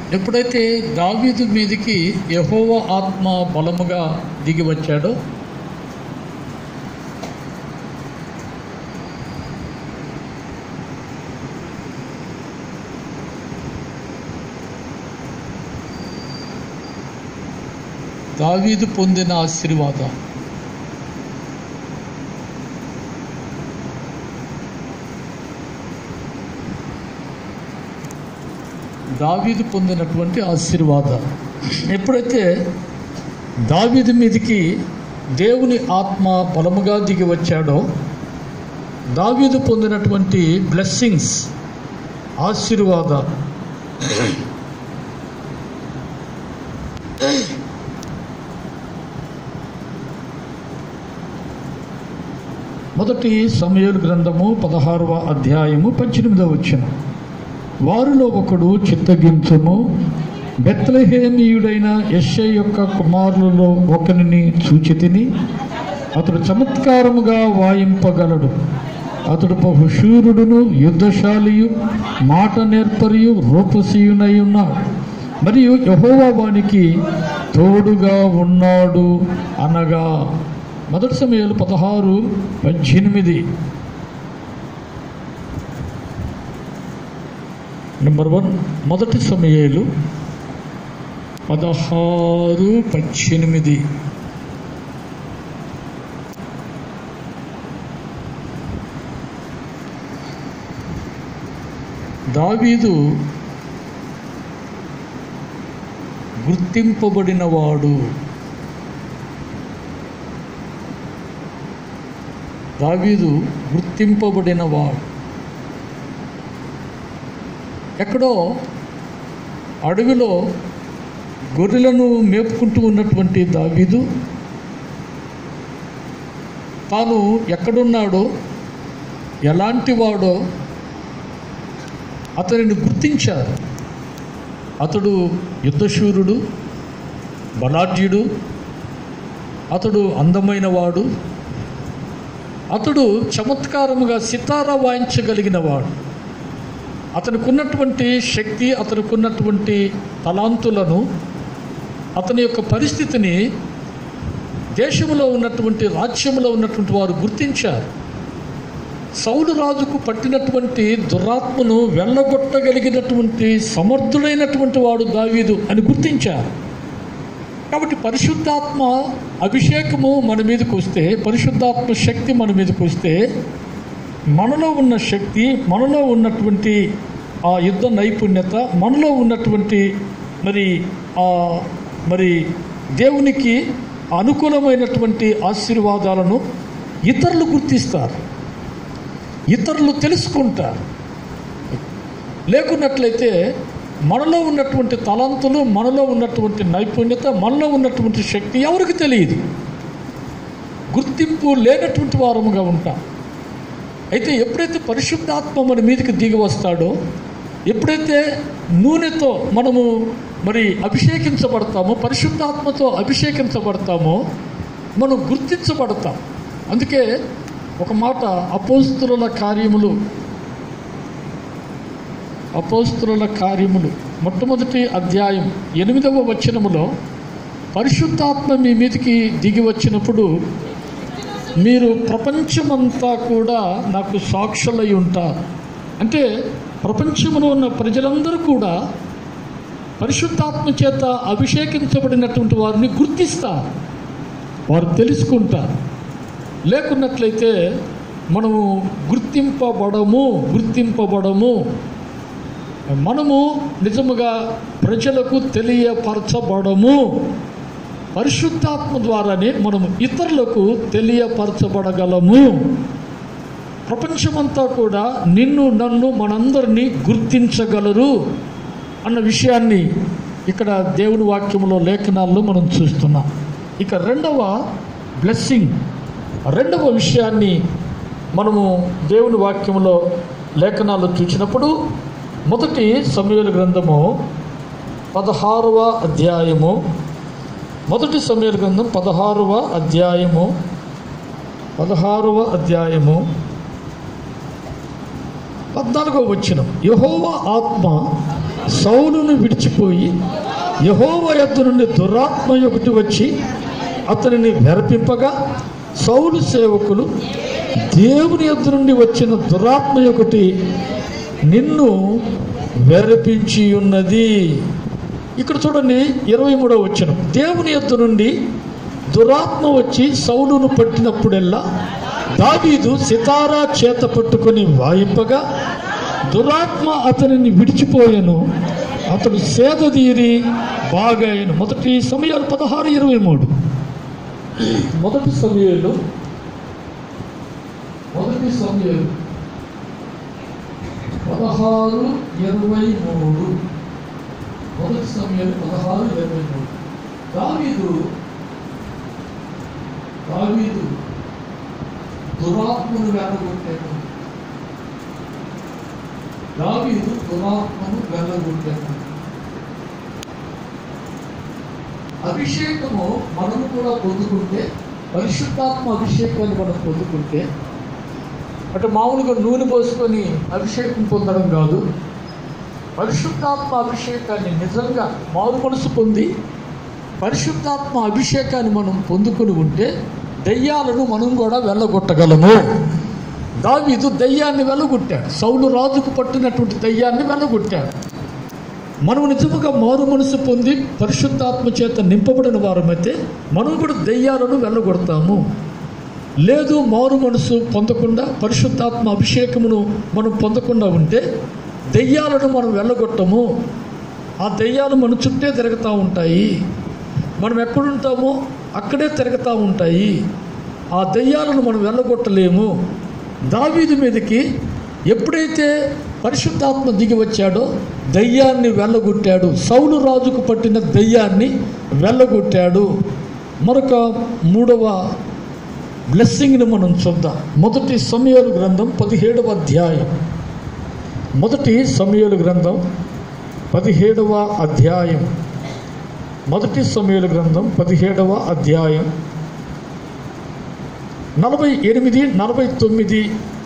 ఎప్పుడైతే దావీదు మీదకి యహోవ ఆత్మ బలముగా దిగి వచ్చాడో దావీదు పొందిన ఆశీర్వాదం దావీదు పొందినటువంటి ఆశీర్వాదం ఎప్పుడైతే దావీదు మీదకి దేవుని ఆత్మ బలముగా దిగి వచ్చాడో దావీదు పొందినటువంటి బ్లెస్సింగ్స్ ఆశీర్వాద మొదటి సమయలు గ్రంథము పదహారవ అధ్యాయము పద్దెనిమిదవ వచ్చిన వారిలో ఒకడు చిత్తగించము బెత్లహేమీయుడైన యెషై యొక్క కుమారులలో ఒకరిని చూచితిని అతడు చమత్కారముగా వాయింపగలడు అతడు బహుశూరుడును యుద్ధశాలియు మాట నేర్పరియు రూపసీయునై ఉన్నాడు మరియు యహోవా వానికి తోడుగా ఉన్నాడు అనగా మొదటి సమయాలు పదహారు పద్దెనిమిది నెంబర్ వన్ మొదటి సమయాలు పదహారు పద్దెనిమిది దావీదు గుర్తింపబడినవాడు దావీదు గుర్తింపబడినవాడు ఎక్కడో అడవిలో గొర్రెలను మేపుకుంటూ ఉన్నటువంటి దావీదు తాను ఎక్కడున్నాడో ఎలాంటి వాడో అతనిని గుర్తించారు అతడు యుద్ధశూరుడు బలాఢ్యుడు అతడు అందమైన వాడు అతడు చమత్కారముగా సితారా వాయించగలిగిన వాడు అతనికి ఉన్నటువంటి శక్తి అతనికి ఉన్నటువంటి తలాంతులను అతని యొక్క పరిస్థితిని దేశంలో ఉన్నటువంటి రాజ్యంలో ఉన్నటువంటి వారు గుర్తించారు సౌలు రాజుకు పట్టినటువంటి దురాత్మను వెళ్ళగొట్టగలిగినటువంటి సమర్థుడైనటువంటి వాడు దావీదు అని గుర్తించారు కాబట్టి పరిశుద్ధాత్మ అభిషేకము మన మీదకి వస్తే పరిశుద్ధాత్మ శక్తి మన మీదకి వస్తే మనలో ఉన్న శక్తి మనలో ఉన్నటువంటి ఆ యుద్ధ నైపుణ్యత మనలో ఉన్నటువంటి మరి ఆ మరి దేవునికి అనుకూలమైనటువంటి ఆశీర్వాదాలను ఇతరులు గుర్తిస్తారు ఇతరులు తెలుసుకుంటారు లేకున్నట్లయితే మనలో ఉన్నటువంటి తలంతులు మనలో ఉన్నటువంటి నైపుణ్యత మనలో ఉన్నటువంటి శక్తి ఎవరికి తెలియదు గుర్తింపు లేనటువంటి వారముగా ఉంటాం అయితే ఎప్పుడైతే పరిశుద్ధాత్మ మన మీదకి దిగి వస్తాడో ఎప్పుడైతే నూనెతో మనము మరి అభిషేకించబడతామో పరిశుద్ధాత్మతో అభిషేకించబడతామో మనం గుర్తించబడతాం అందుకే ఒక మాట అపోస్తుల కార్యములు అపోస్తుల కార్యములు మొట్టమొదటి అధ్యాయం ఎనిమిదవ వచనములో పరిశుద్ధాత్మ మీ మీదకి దిగి వచ్చినప్పుడు మీరు ప్రపంచమంతా కూడా నాకు సాక్షులై ఉంటారు అంటే ప్రపంచంలో ఉన్న ప్రజలందరూ కూడా పరిశుద్ధాత్మ చేత అభిషేకించబడినటువంటి వారిని గుర్తిస్తారు వారు తెలుసుకుంటారు లేకున్నట్లయితే మనము గుర్తింపబడము గుర్తింపబడము మనము నిజముగా ప్రజలకు తెలియపరచబడము పరిశుద్ధాత్మ ద్వారానే మనము ఇతరులకు తెలియపరచబడగలము ప్రపంచమంతా కూడా నిన్ను నన్ను మనందరినీ గుర్తించగలరు అన్న విషయాన్ని ఇక్కడ దేవుని వాక్యంలో లేఖనాల్లో మనం చూస్తున్నాం ఇక రెండవ బ్లెస్సింగ్ రెండవ విషయాన్ని మనము దేవుని వాక్యంలో లేఖనాలు చూసినప్పుడు మొదటి సమయాల గ్రంథము పదహారవ అధ్యాయము మొదటి సమయాల గ్రంథం పదహారవ అధ్యాయము పదహారవ అధ్యాయము పద్నాలుగో వచ్చిన యహోవ ఆత్మ సౌలును విడిచిపోయి యహోవ యొద్ద నుండి దురాత్మ ఒకటి వచ్చి అతనిని వెరపింపగా సౌలు సేవకులు దేవుని యొద్ద నుండి వచ్చిన దురాత్మ ఒకటి నిన్ను వెరపించి ఉన్నది ఇక్కడ చూడండి ఇరవై మూడవ వచ్చిన దేవుని యొద్ద నుండి దురాత్మ వచ్చి సౌలును పట్టినప్పుడెల్లా దావీదు సితారా చేత పట్టుకొని వాయింపగా దురాత్మ అతనిని విడిచిపోయాను అతడు సేద తీరి బాగాయను మొదటి సమయాలు పదహారు ఇరవై మూడు మొదటి సమయాలు మొదటి సమయాలు పదహారు ఇరవై మూడు మొదటి సమయాలు పదహారు ఇరవై మూడు దావీదు దావీదు దురాత్మను వెళ్ళగొట్టాను దావీదు దురాత్మను వెళ్ళగొట్టాను అభిషేకము మనము కూడా పొందుకుంటే పరిశుద్ధాత్మ అభిషేకాన్ని మనం పొందుకుంటే అంటే మామూలుగా నూనె పోసుకొని అభిషేకం పొందడం కాదు పరిశుద్ధాత్మ అభిషేకాన్ని నిజంగా మారు మనసు పొంది పరిశుద్ధాత్మ అభిషేకాన్ని మనం పొందుకొని ఉంటే దయ్యాలను మనం కూడా వెళ్ళగొట్టగలము దావీదు దయ్యాన్ని వెళ్ళగొట్టాడు సౌలు రాజుకు పట్టినటువంటి దయ్యాన్ని వెళ్ళగొట్టాడు మనం నిజముగా మారు మనసు పొంది పరిశుద్ధాత్మ చేత నింపబడిన వారమైతే మనం కూడా దయ్యాలను వెళ్ళగొడతాము లేదు మారు మనసు పొందకుండా పరిశుద్ధాత్మ అభిషేకమును మనం పొందకుండా ఉంటే దెయ్యాలను మనం వెళ్ళగొట్టము ఆ దెయ్యాలు మన చుట్టే తిరుగుతూ ఉంటాయి మనం ఎక్కడుంటామో అక్కడే తిరుగుతూ ఉంటాయి ఆ దెయ్యాలను మనం వెళ్ళగొట్టలేము దావీదు మీదకి ఎప్పుడైతే పరిశుద్ధాత్మ దిగి వచ్చాడో దయ్యాన్ని వెళ్ళగొట్టాడు సౌలు రాజుకు పట్టిన దయ్యాన్ని వెళ్ళగొట్టాడు మరొక మూడవ బ్లెస్సింగ్ని మనం చూద్దాం మొదటి సమయాలు గ్రంథం పదిహేడవ అధ్యాయం మొదటి సమయాలు గ్రంథం పదిహేడవ అధ్యాయం మొదటి సమయాల గ్రంథం పదిహేడవ అధ్యాయం నలభై ఎనిమిది నలభై తొమ్మిది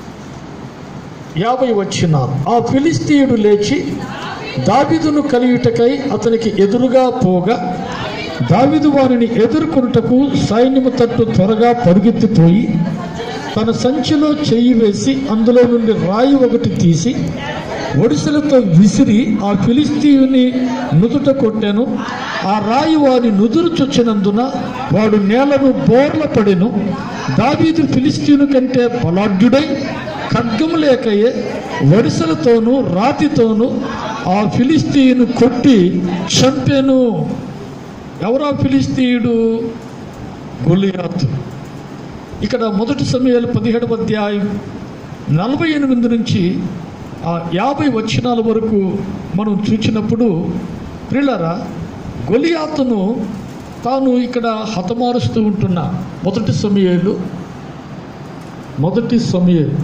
యాభై వచ్చిన ఆ ఫిలిస్తీయుడు లేచి దావిదును కలియుటకై అతనికి ఎదురుగా పోగా దావిదు వారిని ఎదుర్కొనుటకు సైన్యము తట్టు త్వరగా పరుగెత్తిపోయి తన సంచిలో చెయ్యి వేసి అందులో నుండి రాయి ఒకటి తీసి ఒడిసెలతో విసిరి ఆ ఫిలిస్తీయుని నుదుట కొట్టాను ఆ రాయి వారి నుదురు చొచ్చినందున వాడు నేలను బోర్ల పడెను దావీదు ఫిలిస్తీయుని కంటే బలాఢ్యుడై ఖడ్గము లేకయే వడిసలతోనూ రాతితోనూ ఆ ఫిలిస్తీయును కొట్టి చంపెను ఎవరా ఫిలిస్తీయుడు గొలియాతు ఇక్కడ మొదటి సమయాలు పదిహేడవ అధ్యాయం నలభై ఎనిమిది నుంచి ఆ యాభై వచనాల వరకు మనం చూచినప్పుడు ప్రిల్లరా గొలియాతును తాను ఇక్కడ హతమారుస్తూ ఉంటున్న మొదటి సమయాలు మొదటి సమయాలు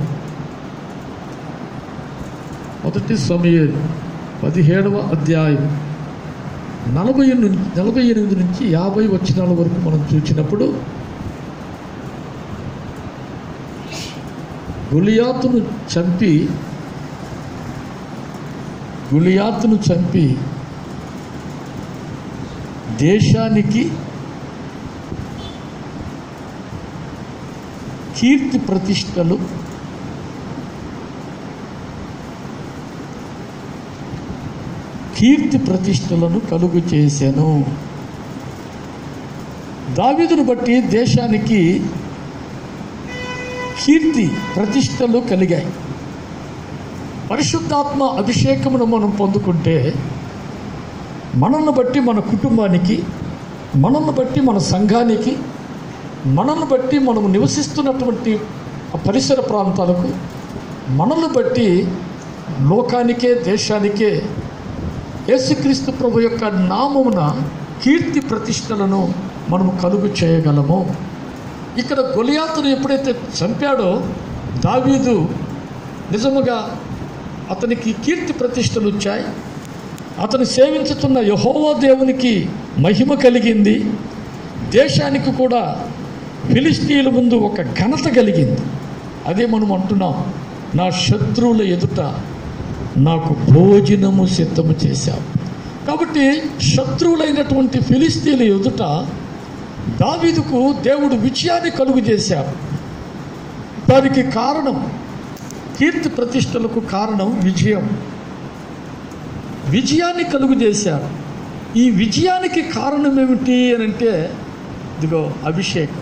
మొదటి సమయాలు పదిహేడవ అధ్యాయం నలభై నుంచి నలభై ఎనిమిది నుంచి యాభై వచనాల వరకు మనం చూసినప్పుడు గులియాతును చంపి గులియాతును చంపి దేశానికి కీర్తి ప్రతిష్టలు కీర్తి ప్రతిష్టలను కలుగు చేశాను దావీదును బట్టి దేశానికి కీర్తి ప్రతిష్టలు కలిగాయి పరిశుద్ధాత్మ అభిషేకమును మనం పొందుకుంటే మనల్ని బట్టి మన కుటుంబానికి మనల్ని బట్టి మన సంఘానికి మనల్ని బట్టి మనం నివసిస్తున్నటువంటి ఆ పరిసర ప్రాంతాలకు మనల్ని బట్టి లోకానికే దేశానికే యేసుక్రీస్తు ప్రభు యొక్క నామమున కీర్తి ప్రతిష్టలను మనము కలుగు చేయగలము ఇక్కడ గొలియాతును ఎప్పుడైతే చంపాడో దావీదు నిజముగా అతనికి కీర్తి ప్రతిష్టలు వచ్చాయి అతను సేవించుతున్న యహోవా దేవునికి మహిమ కలిగింది దేశానికి కూడా ఫిలిస్తీన్ల ముందు ఒక ఘనత కలిగింది అదే మనం అంటున్నాం నా శత్రువుల ఎదుట నాకు భోజనము సిద్ధము చేశావు కాబట్టి శత్రువులైనటువంటి ఫిలిస్తీన్ల ఎదుట దావీదుకు దేవుడు విజయాన్ని కలుగు చేశాడు దానికి కారణం కీర్తి ప్రతిష్టలకు కారణం విజయం విజయాన్ని కలుగు చేశాడు ఈ విజయానికి కారణం ఏమిటి అని అంటే ఇదిగో అభిషేకం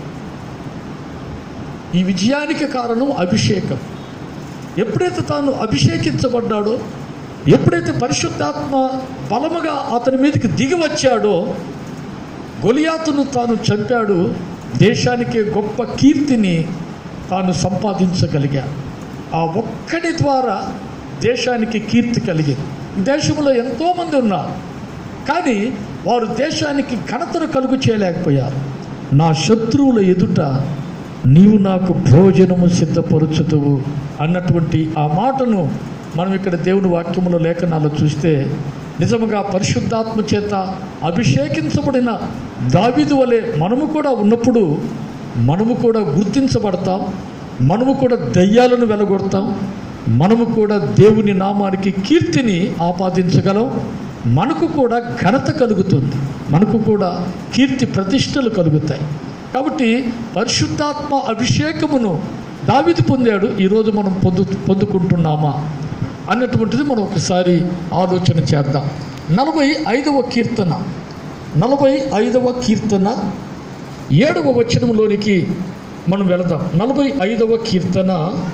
ఈ విజయానికి కారణం అభిషేకం ఎప్పుడైతే తాను అభిషేకించబడ్డాడో ఎప్పుడైతే పరిశుద్ధాత్మ బలముగా అతని మీదకి దిగి వచ్చాడో గొలియాతును తాను చంపాడు దేశానికి గొప్ప కీర్తిని తాను సంపాదించగలిగాడు ఆ ఒక్కడి ద్వారా దేశానికి కీర్తి కలిగింది దేశంలో ఎంతోమంది ఉన్నారు కానీ వారు దేశానికి ఘనతను కలుగు చేయలేకపోయారు నా శత్రువుల ఎదుట నీవు నాకు భోజనము సిద్ధపరుచుతువు అన్నటువంటి ఆ మాటను మనం ఇక్కడ దేవుని వాక్యములో లేఖనాలు చూస్తే నిజముగా పరిశుద్ధాత్మ చేత అభిషేకించబడిన దావిదు వలె మనము కూడా ఉన్నప్పుడు మనము కూడా గుర్తించబడతాం మనము కూడా దయ్యాలను వెలగొడతాం మనము కూడా దేవుని నామానికి కీర్తిని ఆపాదించగలం మనకు కూడా ఘనత కలుగుతుంది మనకు కూడా కీర్తి ప్రతిష్టలు కలుగుతాయి కాబట్టి పరిశుద్ధాత్మ అభిషేకమును దావిది పొందాడు ఈరోజు మనం పొందు పొందుకుంటున్నామా అన్నటువంటిది మనం ఒకసారి ఆలోచన చేద్దాం నలభై ఐదవ కీర్తన నలభై ఐదవ కీర్తన ఏడవ వచనంలోనికి మనం వెళదాం నలభై ఐదవ కీర్తన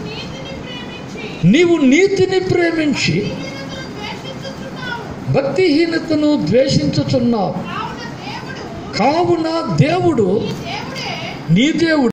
నీవు నీతిని ప్రేమించి భక్తిహీనతను ద్వేషించుచున్నావు కావున దేవుడు నీ దేవుడు